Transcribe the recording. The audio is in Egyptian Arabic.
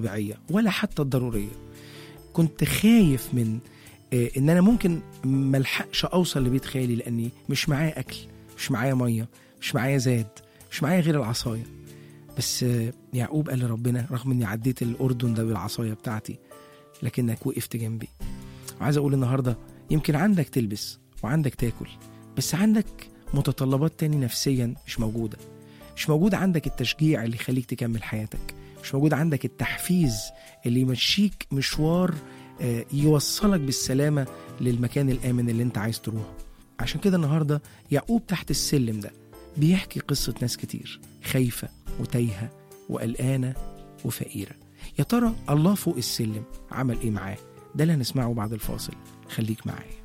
الطبيعية ولا حتى الضرورية كنت خايف من آه، ان انا ممكن ملحقش اوصل لبيت خالي لاني مش معايا اكل مش معايا ميه مش معايا زاد مش معايا غير العصايه بس آه، يعقوب قال لربنا رغم اني عديت الاردن ده بالعصايه بتاعتي لكنك وقفت جنبي وعايز اقول النهارده يمكن عندك تلبس وعندك تاكل بس عندك متطلبات تاني نفسيا مش موجوده مش موجود عندك التشجيع اللي يخليك تكمل حياتك مش موجود عندك التحفيز اللي يمشيك مشوار آه، يوصلك بالسلامة للمكان الآمن اللي انت عايز تروحه عشان كده النهاردة يعقوب تحت السلم ده بيحكي قصة ناس كتير خايفة وتايهة وقلقانة وفقيرة يا ترى الله فوق السلم عمل ايه معاه ده اللي هنسمعه بعد الفاصل خليك معايا